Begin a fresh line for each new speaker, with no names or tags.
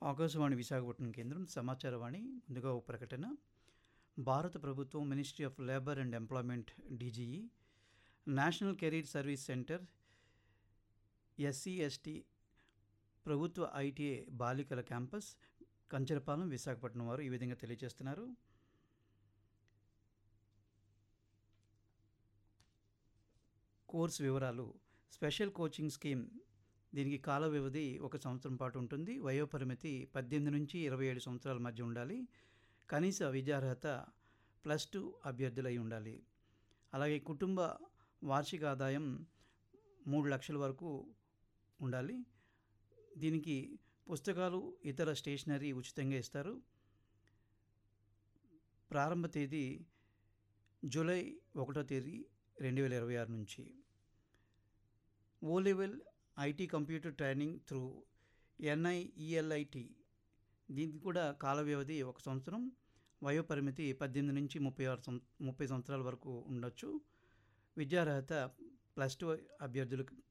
ఆకాశవాణి విశాఖపట్నం కేంద్రం సమాచారవాణి ముందుగా ఒక ప్రకటన భారత ప్రభుత్వం ministry of labour and employment DGE national career service centre SC ST ప్రభుత్వ ఐటీఐ బాలికల క్యాంపస్ కంచరపాలెం విశాఖపట్నం వారు ఈ విధంగా తెలియజేస్తున్నారు కోర్స్ వివరాలు స్పెషల్ కోచింగ్ స్కీమ్ దీనికి కాల వ్యవధి ఒక సంవత్సరం పాటు ఉంటుంది వయోపరిమితి పద్దెనిమిది నుంచి ఇరవై ఏడు సంవత్సరాల మధ్య ఉండాలి కనీస విద్యార్హత ప్లస్ టూ అభ్యర్థులై ఉండాలి అలాగే కుటుంబ వార్షిక ఆదాయం మూడు లక్షల వరకు ఉండాలి దీనికి పుస్తకాలు ఇతర స్టేషనరీ ఉచితంగా ఇస్తారు ప్రారంభ తేదీ జూలై ఒకటో తేదీ రెండు వేల ఇరవై ఆరు నుంచి O level IT computer training through NIELIT దీనికి కూడా కాల వ్యవధి ఒక సంవత్సరం వయోపరిమితి పద్దెనిమిది నుంచి ముప్పై ఆరు సం ముప్పై సంవత్సరాల వరకు ఉండొచ్చు విద్యార్హత ప్లస్ టూ అభ్యర్థులకు